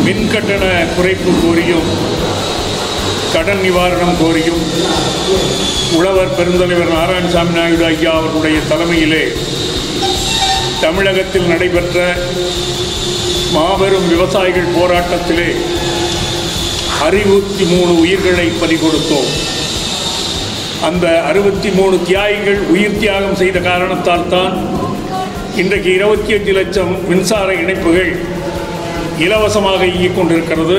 மின் கட்டண குறைப்பு கோரியும் கடன் நிவாரணம் கோரியும் உழவர் பெருந்தலைவர் நாராயணசாமி நாயுடு ஐயா அவர்களுடைய தலைமையிலே தமிழகத்தில் நடைபெற்ற மாபெரும் விவசாயிகள் போராட்டத்திலே அறுபத்தி மூணு உயிர்களை பறிகொடுத்தோம் அந்த அறுபத்தி மூணு தியாகிகள் உயிர் தியாகம் செய்த காரணத்தால் தான் இன்றைக்கு இருபத்தி அஞ்சு லட்சம் மின்சார இணைப்புகள் இலவசமாக இயங்கிக் கொண்டிருக்கிறது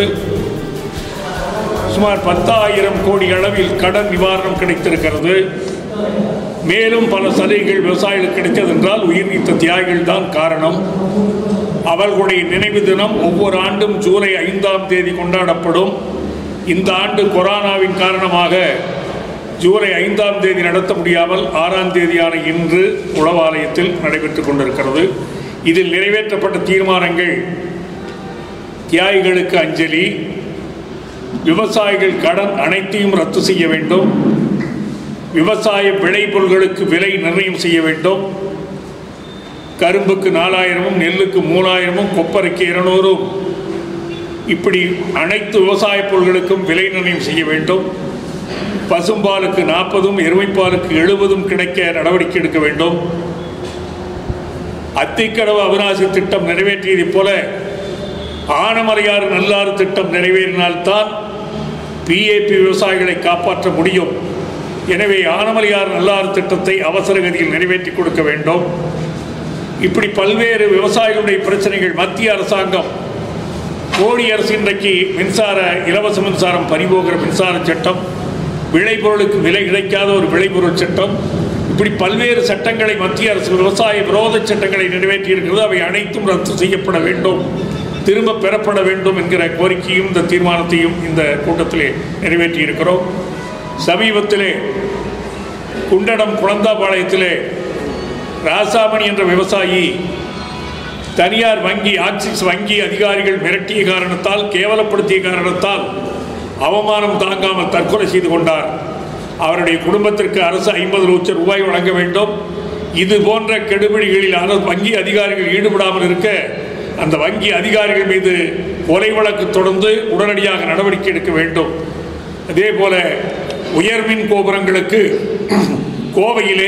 சுமார் பத்தாயிரம் கோடி அளவில் கடன் நிவாரணம் கிடைத்திருக்கிறது மேலும் பல சலுகைகள் விவசாயிகளுக்கு கிடைத்தது என்றால் உயிர் நீத்த தியாகிகள் தான் காரணம் அவர்களுடைய நினைவு தினம் ஒவ்வொரு ஆண்டும் ஜூலை ஐந்தாம் தேதி கொண்டாடப்படும் இந்த ஆண்டு கொரோனாவின் காரணமாக ஜூலை ஐந்தாம் தேதி நடத்த முடியாமல் ஆறாம் தேதியான இன்று உளவாலயத்தில் நடைபெற்றுக் கொண்டிருக்கிறது இதில் நிறைவேற்றப்பட்ட தீர்மானங்கள் தியாகிகளுக்கு அஞ்சலி விவசாயிகள் கடன் அனைத்தையும் ரத்து செய்ய வேண்டும் விவசாய விளைபொருள்களுக்கு விலை நிர்ணயம் செய்ய வேண்டும் கரும்புக்கு நாலாயிரமும் நெல்லுக்கு மூணாயிரமும் கொப்பரைக்கு இருநூறும் இப்படி அனைத்து விவசாய பொருள்களுக்கும் விலை நிர்ணயம் செய்ய வேண்டும் பசும்பாலுக்கு நாற்பதும் எருமைப்பாலுக்கு எழுபதும் கிடைக்க நடவடிக்கை எடுக்க வேண்டும் அத்திக்கடவு அவிநாசி திட்டம் நிறைவேற்றியதைப் போல ஆனமலையாறு நல்லாறு திட்டம் நிறைவேறினால்தான் பிஏபி விவசாயிகளை காப்பாற்ற முடியும் எனவே ஆனமலையாறு நல்லாறு திட்டத்தை அவசர கதியில் நிறைவேற்றி கொடுக்க வேண்டும் இப்படி பல்வேறு விவசாயிகளுடைய பிரச்சனைகள் மத்திய அரசாங்கம் மோடி அரசு இன்றைக்கு மின்சார இலவச மின்சாரம் பறிபோகிற மின்சார சட்டம் விளைபொருளுக்கு விலை கிடைக்காத ஒரு விளைபொருள் சட்டம் இப்படி பல்வேறு சட்டங்களை மத்திய அரசு விவசாய விரோத சட்டங்களை நிறைவேற்றியிருக்கிறது அவை அனைத்தும் ரத்து செய்யப்பட வேண்டும் திரும்ப பெறப்பட வேண்டும் என்கிற கோரிக்கையும் இந்த தீர்மானத்தையும் இந்த கூட்டத்திலே நிறைவேற்றியிருக்கிறோம் சமீபத்திலே குண்டடம் குழந்தாபாளையத்திலே ராசாமணி என்ற விவசாயி தனியார் வங்கி ஆக்சிஸ் வங்கி அதிகாரிகள் மிரட்டிய காரணத்தால் கேவலப்படுத்திய காரணத்தால் அவமானம் தாங்காமல் தற்கொலை செய்து கொண்டார் அவருடைய குடும்பத்திற்கு அரசு ஐம்பது லட்சம் ரூபாய் வழங்க வேண்டும் இது போன்ற கெடுபிடிகளில் அரசு வங்கி அதிகாரிகள் ஈடுபடாமல் இருக்க அந்த வங்கி அதிகாரிகள் மீது கொலை வழக்கு தொடர்ந்து உடனடியாக நடவடிக்கை எடுக்க வேண்டும் அதே போல உயர்மின் கோபுரங்களுக்கு கோவையிலே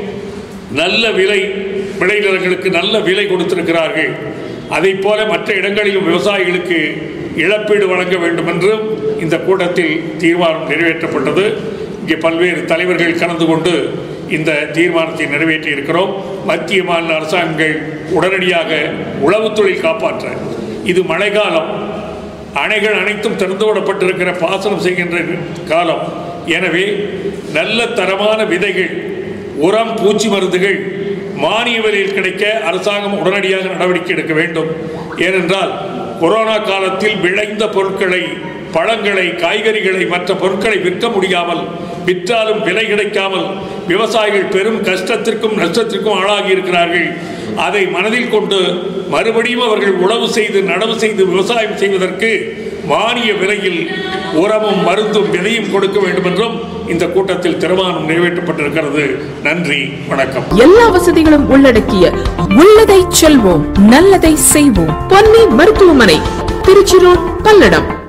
நல்ல விலை விளைநிலங்களுக்கு நல்ல விலை கொடுத்திருக்கிறார்கள் அதை போல மற்ற இடங்களிலும் விவசாயிகளுக்கு இழப்பீடு வழங்க வேண்டும் என்றும் இந்த கூட்டத்தில் தீர்மானம் நிறைவேற்றப்பட்டது இங்கே பல்வேறு தலைவர்கள் கலந்து கொண்டு இந்த தீர்மானத்தை நிறைவேற்றி இருக்கிறோம் மத்திய மாநில அரசாங்கங்கள் உடனடியாக உளவுத் தொழில் காப்பாற்ற இது மழைக்காலம் அணைகள் அனைத்தும் திறந்து விடப்பட்டிருக்கிற பாசனம் செய்கின்ற காலம் எனவே நல்ல தரமான விதைகள் உரம் பூச்சி மருந்துகள் மானிய விலையில் கிடைக்க அரசாங்கம் உடனடியாக நடவடிக்கை எடுக்க வேண்டும் ஏனென்றால் கொரோனா காலத்தில் விளைந்த பொருட்களை பழங்களை காய்கறிகளை மற்ற பொருட்களை விற்க முடியாமல் விற்றாலும் விலை கிடைக்காமல் விவசாயிகள் பெரும் கஷ்டத்திற்கும் நஷ்டத்திற்கும் ஆளாகி இருக்கிறார்கள் அதை மனதில் கொண்டு மறுபடியும் அவர்கள் உழவு செய்து நடவு செய்து விவசாயம் செய்வதற்கு மானிய விலையில் உரமும் மருந்தும் விலையும் கொடுக்க வேண்டும் என்றும் இந்த கூட்டத்தில் தீர்மானம் நிறைவேற்றப்பட்டிருக்கிறது நன்றி வணக்கம் எல்லா வசதிகளும் உள்ளடக்கிய உள்ளதை செல்வோம் நல்லதை செய்வோம் பொன்னி மருத்துவமனை திருச்சி ரோட் பல்லடம்